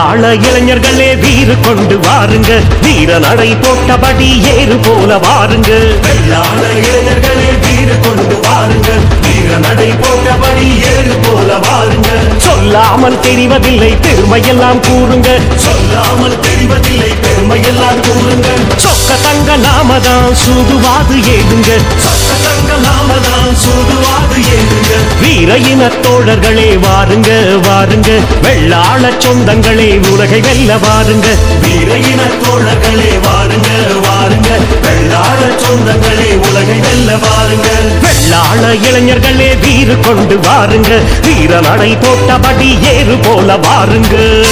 வெள்ளாள இளைஞர்களே வீறு கொண்டு வாருங்க வீர நடை போட்டபடி ஏறு போல வாருங்க வெள்ளாள இளைஞர்களே வீறு கொண்டு வாருங்க வீர நடை போட்டபடி ஏறு போல வாருங்க சொல்லாமல் தெரிவதில்லை பெருமையெல்லாம் கூறுங்க சொல்லாமல் தெரிவதில்லை பெருமையெல்லாம் கூறுங்க சொக்க தங்க நாமதான் சூதுவாது ஏதுங்க சட்டத்தங்க நாமதான் சூதுவாது ஏறுங்க வீர இன தோழர்களே வாருங்க வாருங்க வெள்ளாள சொந்தங்களே உலகை வெல்ல வாருங்க வீர இன தோழர்களே வாருங்க வாருங்க வெள்ளாள சொந்தங்களே உலகை வெல்ல வாருங்க வெள்ளாள இளைஞர்களே வீறு கொண்டு வாருங்க வீர நடை போட்டபடி ஏறு போல வாருங்க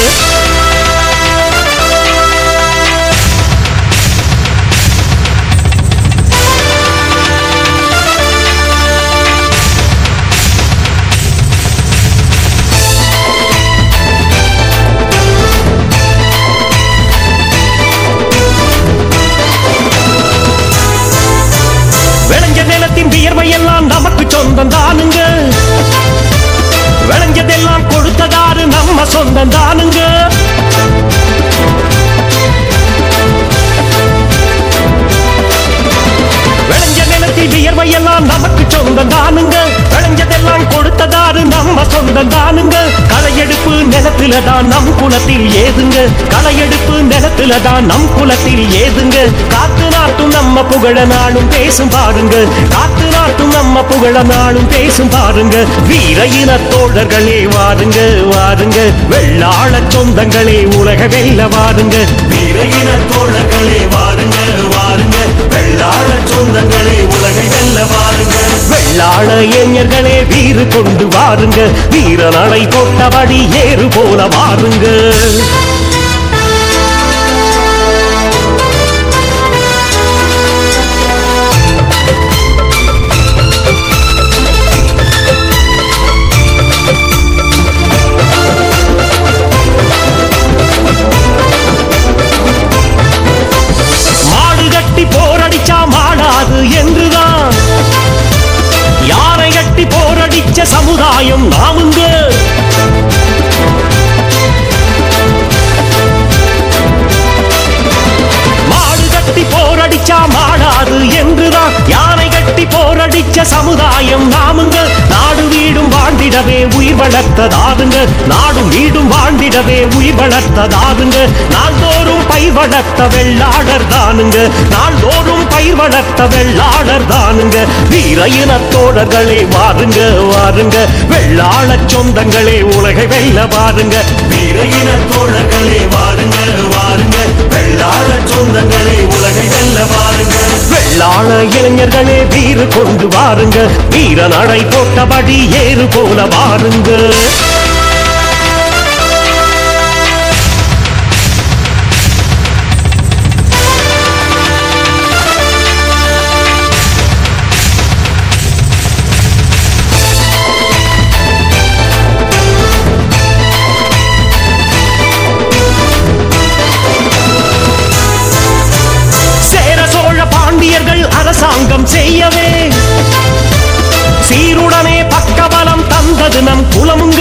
விளைஞ்ச நிலத்தின் வியர்வை எல்லாம் நமக்கு சொந்தம் தானுங்க விளைஞ்சதெல்லாம் கொடுத்ததாரு நம்ம சொந்தம் தானுங்க விளைஞ்ச நிலத்தில் வியர்வை எல்லாம் நமக்கு சொந்தம் தானுங்க விளைஞ்சதெல்லாம் கொடுத்ததாரு நம்ம சொந்தம் தானுங்க களையெடுப்பு நிலத்துல தான் நம் குலத்தில் ஏதுங்க களையெடுப்பு நிலத்துல தான் நம் குலத்தில் ஏதுங்க காத்து நாட்டும் நம்ம புகழ நாளும் பேசும் பாருங்க காத்து நாட்டும் நம்ம புகழ நாளும் பேசும் பாருங்க வீர இன தோழர்களே வாருங்க வாருங்க வெள்ளாள சொந்தங்களே உலக வெல்ல வாருங்க வீர இன தோழர்களே வாருங்க வாருங்க வெள்ளாள சொந்தங்களே உலகை வெல்ல வாருங்க வெள்ளாள இளைஞர்களே வீறு கொண்டு வாருங்க வீர நடை போட்டபடி ஏறு போல வாருங்க மாடு கட்டி போரடிச்சா மாடாது என்றுதான் யாரை கட்டி போரடிச்ச சமுதாயம் நாமுங்க மாடு கட்டி போரடிச்சா மாடாது என்றுதான் யானை கட்டி போரடிச்ச சமுதாயம் நாமுங்க நாடு வீடும் வாழ்ந்திடவே உயிர் வளர்த்ததாதுங்க நாடும் வீடும் வாழ்ந்திடவே உயிர் வளர்த்ததாதுங்க நாள்தோறும் பயிர் வளர்த்த வெள்ளாளர் தானுங்க நாள்தோறும் பயிர் வளர்த்த வெள்ளாளர் தானுங்க வீர இன தோழர்களே வாருங்க வாருங்க வெள்ளாள சொந்தங்களே உலகை வெல்ல வாருங்க வீர இன தோழர்களே வாருங்க வாருங்க வெள்ளாள சொந்தங்களே உலகை வெல்ல வாருங்க வெள்ளாள இளைஞர்களே வீறு கொண்டு வாருங்க வீர நடை போட்டபடி ஏறு போல வாருங்க சேர சோழ பாண்டியர்கள் அரசாங்கம் செய்யவே சீருடனே பக்கபலம் தந்தது நம் குலமுங்க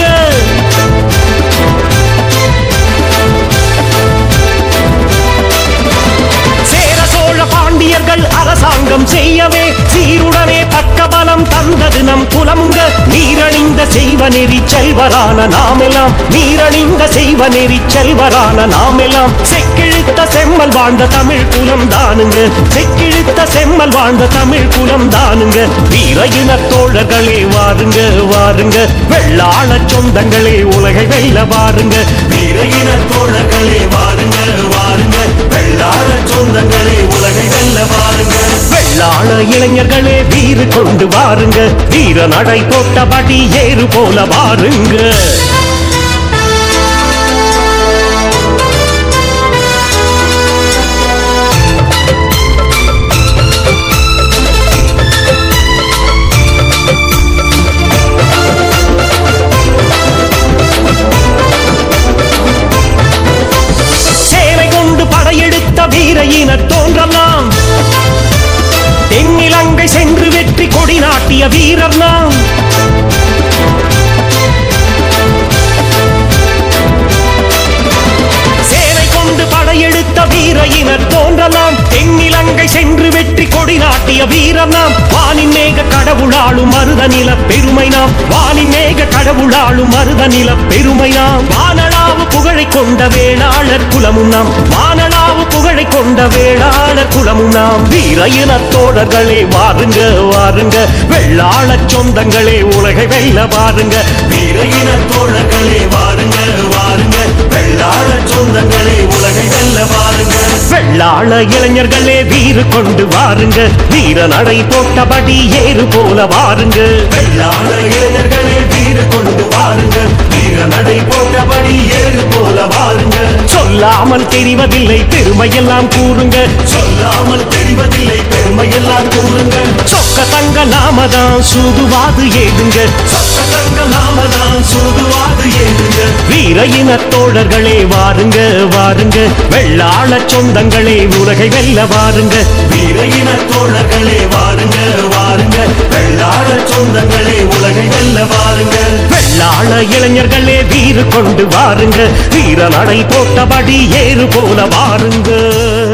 சேர சோழ பாண்டியர்கள் அரசாங்கம் செய்யவே சீருடனே பக்கபலம் தந்தது நம் குலமுங்க நீரணிந்த செய்வ நெறி செல்வரான நாமெல்லாம் நீரணிந்த செய்வ நெறி செல்வரான நாமெல்லாம் செக்கிழுத்த செம்மல் வாழ்ந்த தமிழ் குலம் தானுங்க செக்கிழுத்த செம்மல் வாழ்ந்த தமிழ் குலம் தானுங்க வீர இன தோழர்களே வாருங்க வாருங்க வெள்ளாள சொந்தங்களே உலகை வெல்ல வாருங்க வீர இன தோழர்களே வாருங்க வாருங்க வெள்ளாள சொந்தங்களே உலகை வெல்ல வாருங்க வெள்ளாள இளைஞர்களே வீறு கொண்டு வாருங்க வீர நடை போட்டபடி ஏறு போல வாருங்க சேனை கொண்டு படையெடுத்த வீர இனர் தோன்றலாம் தென்னிலங்கை சென்று வெற்றி கொடி நாட்டிய வீரர் நாம் இலங்கை சென்று வெற்றி கொடி நாட்டிய வீரம் நாம் வானின் மேக கடவுளாளும் மருத நில பெருமை நாம் வானின் மேக கடவுளாளும் மருத நில பெருமை நாம் வானளாவு புகழை கொண்ட வேளாளர் குலமும் நாம் வானளாவு புகழை கொண்ட வேளாளர் குலமும் நாம் வீர இனத் தோழர்களே வாருங்க வாருங்க வெள்ளாள சொந்தங்களே உலகை வெல்ல வாருங்க வீர இன தோழர்களே வாருங்க வாருங்க வெள்ளாள சொந்தங்களே உலகை வெல்ல வாருங்க வெள்ளாள இளைஞர்களே வீறு கொண்டு வாருங்க வீர நடை போட்டபடி ஏறு போல வாருங்க வெள்ளாள இளைஞர்களே வீர கொண்டு வாருங்க வீர நடை போட்டபடி ஏறு போல வாருங்க சொல்லாமல் தெரிவதில்லை பெருமையெல்லாம் கூறுங்க சொல்லாமல் தெரிவதில்லை பெருமையெல்லாம் கூறுங்க சொக்க தங்க நாமதான் சூதுவாது ஏதுங்க சத்தங்க நாமதான் சூதுவாது ஏறுங்க வீர இன தோழர்களே வாருங்க வாருங்க வெள்ளாள சொந்தங்களே உலகை வெல்ல வாருங்க வீர இன தோழர்களே வாருங்க வாருங்க வெள்ளாள சொந்தங்களே உலகை வெல்ல வாருங்க வெள்ளாள இளைஞர்களே வீறு கொண்டு வாருங்க வீர நடை போட்டபடி ஏறு போல வாருங்க